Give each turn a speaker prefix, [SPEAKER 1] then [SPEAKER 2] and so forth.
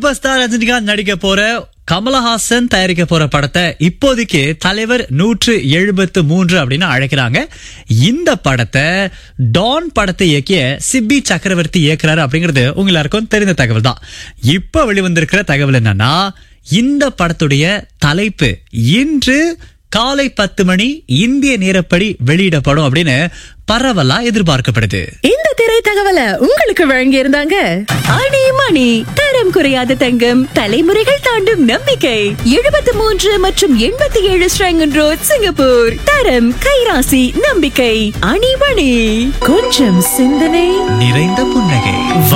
[SPEAKER 1] super star Rajinikanth நடிக்க போற கமலஹாசன் தயாரிக்க போற படத்தை இப்போதைக்கு தலைவர் நூற்று எழுபத்து மூன்று அப்படின்னு அழைக்கிறாங்க இந்த படத்தை டான் படத்தை இயக்கிய சிப்பி சக்கரவர்த்தி இயக்குறாரு அப்படிங்கிறது உங்க எல்லாருக்கும் தெரிந்த தகவல் தான் இப்ப வெளிவந்திருக்கிற தகவல் என்னன்னா இந்த படத்துடைய தலைப்பு இன்று காலை பத்து மணி இந்திய நேரப்படி வெளியிடப்படும் அப்படின்னு பரவலா எதிர்பார்க்கப்படுது
[SPEAKER 2] இந்த திரை தகவலை உங்களுக்கு வழங்கி இருந்தாங்க ஆணி மணி தரம் குறையாத தங்கம் தலைமுறைகள் தாண்டும் நம்பிக்கை எழுபத்தி மூன்று மற்றும் எண்பத்தி ஏழு ஸ்ரங்கன் ரோட் சிங்கப்பூர் தரம் கைராசி நம்பிக்கை அணிமணி கொஞ்சம் சிந்தனை
[SPEAKER 1] நிறைந்த புன்னகை